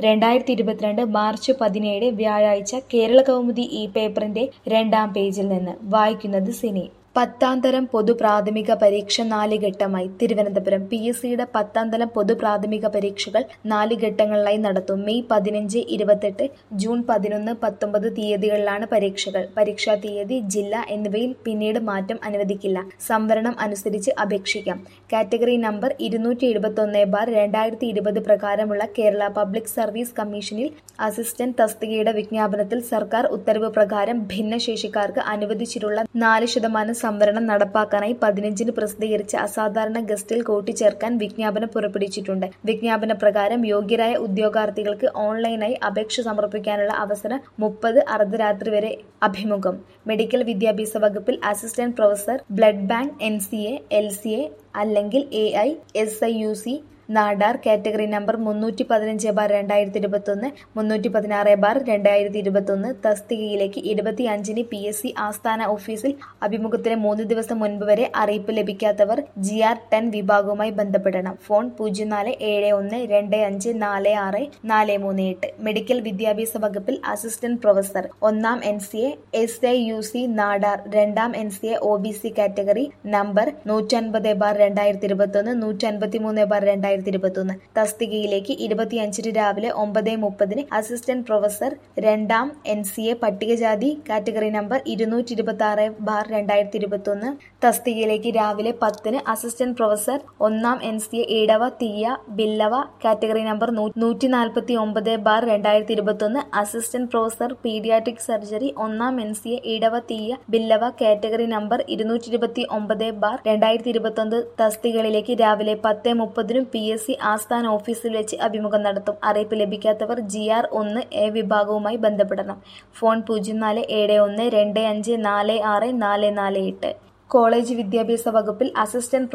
രണ്ടായിരത്തി ഇരുപത്തിരണ്ട് മാർച്ച് പതിനേഴ് വ്യാഴാഴ്ച കേരള കൗമുദി ഈ പേപ്പറിന്റെ രണ്ടാം പേജിൽ നിന്ന് വായിക്കുന്നത് സിനി പത്താം തരം പൊതു പ്രാഥമിക പരീക്ഷ നാല് ഘട്ടമായി തിരുവനന്തപുരം പി എസ് സിയുടെ പത്താം തരം പൊതു പ്രാഥമിക പരീക്ഷകൾ നാല് ഘട്ടങ്ങളിലായി നടത്തും മെയ് പതിനഞ്ച് ഇരുപത്തെട്ട് ജൂൺ പതിനൊന്ന് പത്തൊമ്പത് തീയതികളിലാണ് പരീക്ഷകൾ പരീക്ഷാ തീയതി ജില്ല എന്നിവയിൽ പിന്നീട് മാറ്റം അനുവദിക്കില്ല സംവരണം അനുസരിച്ച് അപേക്ഷിക്കാം കാറ്റഗറി നമ്പർ ഇരുന്നൂറ്റി എഴുപത്തൊന്ന് ബാർ രണ്ടായിരത്തി ഇരുപത് പ്രകാരമുള്ള കേരള പബ്ലിക് സർവീസ് കമ്മീഷനിൽ അസിസ്റ്റന്റ് തസ്തികയുടെ വിജ്ഞാപനത്തിൽ സർക്കാർ ഉത്തരവ് പ്രകാരം ഭിന്നശേഷിക്കാർക്ക് അനുവദിച്ചിട്ടുള്ള നാല് ശതമാനം സംവരണം നടപ്പാക്കാനായി പതിനഞ്ചിന് പ്രസിദ്ധീകരിച്ച അസാധാരണ ഗസ്റ്റിൽ കൂട്ടിച്ചേർക്കാൻ വിജ്ഞാപനം പുറപ്പെടുവിച്ചിട്ടുണ്ട് വിജ്ഞാപന പ്രകാരം യോഗ്യരായ ഉദ്യോഗാർത്ഥികൾക്ക് ഓൺലൈനായി അപേക്ഷ സമർപ്പിക്കാനുള്ള അവസരം മുപ്പത് അർദ്ധരാത്രി വരെ അഭിമുഖം മെഡിക്കൽ വിദ്യാഭ്യാസ വകുപ്പിൽ assistant professor blood bank N C A L C A അല്ലെങ്കിൽ A I S I U C Nadar category number മുന്നൂറ്റി പതിനഞ്ച് ബാർ രണ്ടായിരത്തി ഇരുപത്തൊന്ന് മുന്നൂറ്റി പതിനാറ് ബാർ രണ്ടായിരത്തി ഇരുപത്തൊന്ന് തസ്തികയിലേക്ക് ഇരുപത്തി അഞ്ചിന് പി എസ് സി ആസ്ഥാന ഓഫീസിൽ അഭിമുഖത്തിന് മൂന്ന് ദിവസം മുൻപ് വരെ അറിയിപ്പ് ലഭിക്കാത്തവർ ജി ആർ ടെൻ വിഭാഗവുമായി ബന്ധപ്പെടണം ഫോൺ പൂജ്യം നാല് ഏഴ് ഒന്ന് രണ്ട് അഞ്ച് നാല് ആറ് നാല് മൂന്ന് എട്ട് മെഡിക്കൽ വിദ്യാഭ്യാസ വകുപ്പിൽ അസിസ്റ്റന്റ് പ്രൊഫസർ ഒന്നാം N C A S I U C Nadar രണ്ടാം N C A O B C category number നൂറ്റൻപത് ബാർ രണ്ടായിരത്തി ഇരുപത്തൊന്ന് നൂറ്റൻപത്തി മൂന്ന് ബാർ രണ്ടായിരത്തി ഇരുപത്തൊന്ന് തസ്തികയിലേക്ക് ഇരുപത്തിയഞ്ചിന് രാവിലെ ഒമ്പത് മുപ്പതിന് അസിസ്റ്റന്റ് പ്രൊഫസർ രണ്ടാം എൻ സി എ പട്ടികജാതി കാറ്റഗറി നമ്പർ ഇരുന്നൂറ്റി ഇരുപത്തി ആറ് ബാർ രണ്ടായിരത്തി ഇരുപത്തൊന്ന് തസ്തികയിലേക്ക് രാവിലെ പത്തിന് അസിസ്റ്റന്റ് പ്രൊഫസർ ഒന്നാം എൻ സി എ ഇടവ തീയ ബില്ലവ കാറ്റഗറി നമ്പർ നൂറ്റി നാൽപ്പത്തി ഒമ്പത് ബാർ രണ്ടായിരത്തി ഇരുപത്തൊന്ന് അസിസ്റ്റന്റ് പ്രൊഫസർ പീഡിയാട്രിക് സർജറി ഒന്നാം എൻ സി എ ഇടവ തീയ ബില്ലവ കാറ്റഗറി നമ്പർ ഇരുന്നൂറ്റി ഇരുപത്തി ഒമ്പത് ബാർ രണ്ടായിരത്തി ഇരുപത്തൊന്ന് തസ്തികകളിലേക്ക് രാവിലെ പത്ത് മുപ്പതിനും പി എസ് സി ആസ്ഥാന ഓഫീസിൽ വെച്ച് അഭിമുഖം നടത്തും അറിയിപ്പ് ലഭിക്കാത്തവർ ജി ആർ ഒന്ന് എ വിഭാഗവുമായി ബന്ധപ്പെടണം ഫോൺ പൂജ്യം നാല് ഏഴ് ഒന്ന് രണ്ട് അഞ്ച് നാല് ആറ് നാല് നാല് എട്ട് കോളേജ് വിദ്യാഭ്യാസ വകുപ്പിൽ അസിസ്റ്റന്റ്